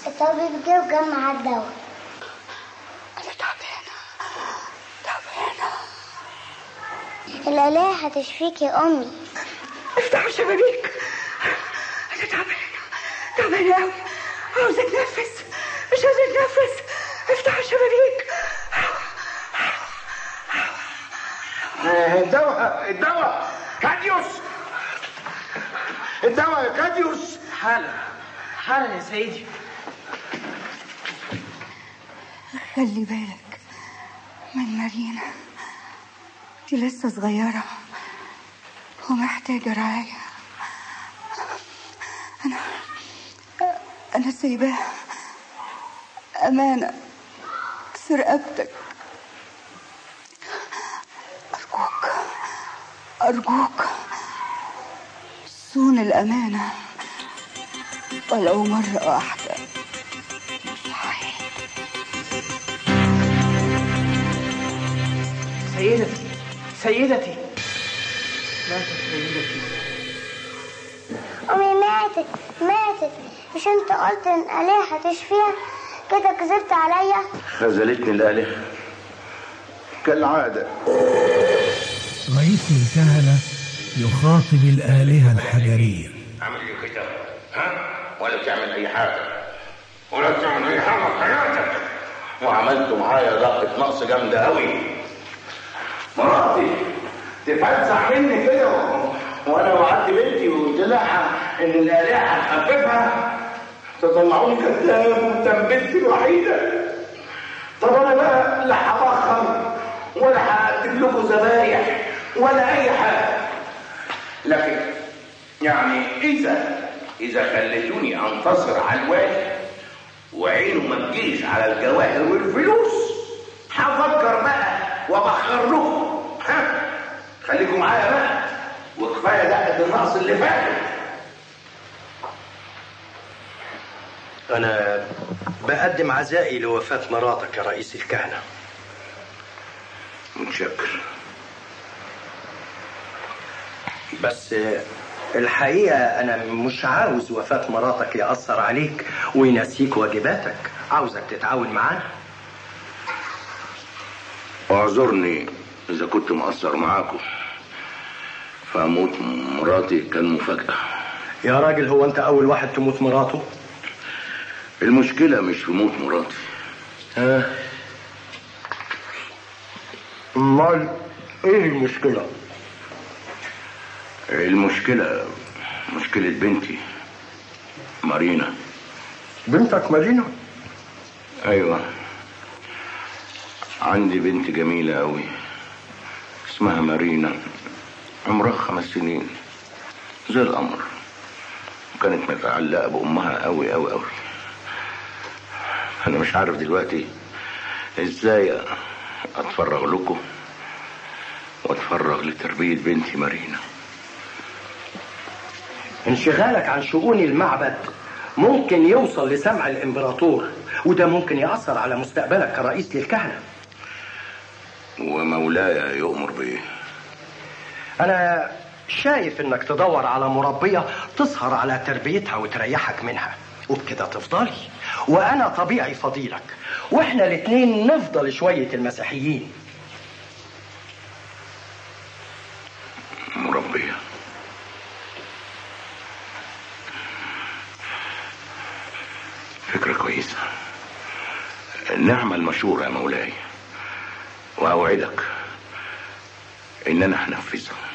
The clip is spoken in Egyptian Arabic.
الطبيب جه وجمع الدواء أنا تعبانة تعبانة الآلهة هتشفيك يا أمي افتحوا الشبابيك أنا تعبانة تعبانة أوي عاوزة أتنفس مش قادرة أتنفس افتحوا الشبابيك الدواء الدواء كاديوس الدواء يا كاديوس حالا حالا يا سيدي خلي بالك من مارينا دي لسه صغيرة ومحتاجة رعاية أنا أنا سايباها أمانة في رقبتك أرجوك أرجوك صون الأمانة ولو مرة واحدة سيدتي سيدتي ماتت سيدتي أمي ماتت ماتت مش أنت قلت إن الآلهة هتشفيها كده كذبت عليا خذلتني الآلهة كالعادة رئيس الكهنة يخاطب الآلهة الحجرية عمل ايه كده ها ولا تعمل اي حاجه ولا تعمل اي حاجه في حياتك وعملتوا معايا ضغطة نقص جامدة قوي مراتي تفزع مني كده و- وانا وعدت بنتي وقلت لها ان الالهه هتخففها تطلعوني كذاب وانت بنتي الوحيده طب انا بقى لا هبخر ولا هقدم لكم ذبايح ولا اي حاجه لكن يعني اذا اذا خليتوني انتصر على الوالي وعينه ما تجيش على الجواهر والفلوس هفكر بقى وابخر لكم ها خليكم معايا بقى وكفايه دقه النقص اللي فاتت أنا بقدم عزائي لوفاة مراتك يا رئيس الكهنة متشكر بس الحقيقة أنا مش عاوز وفاة مراتك يأثر عليك وينسيك واجباتك عاوزك تتعاون معانا اعذرني اذا كنت مقصر معاكم فموت مراتي كان مفاجاه يا راجل هو أنت أول واحد تموت مراته المشكله مش في موت مراتي ها أمال إيه المشكلة؟ المشكله مشكله بنتي مارينا بنتك مارينا؟ ايوه عندي بنت جميله قوي اسمها مارينا عمرها خمس سنين زي القمر وكانت متعلقه بامها قوي قوي قوي انا مش عارف دلوقتي ازاي اتفرغ لكم واتفرغ لتربيه بنتي مارينا انشغالك عن شؤون المعبد ممكن يوصل لسمع الإمبراطور وده ممكن يأثر على مستقبلك كرئيس للكهنة ومولاي يؤمر بايه أنا شايف إنك تدور على مربية تسهر على تربيتها وتريحك منها وبكده تفضلي وأنا طبيعي فضيلك وإحنا الاتنين نفضل شوية المسيحيين مربيه فكرة كويسة نعمل مشورة يا مولاي وأوعدك إن أنا هنفذها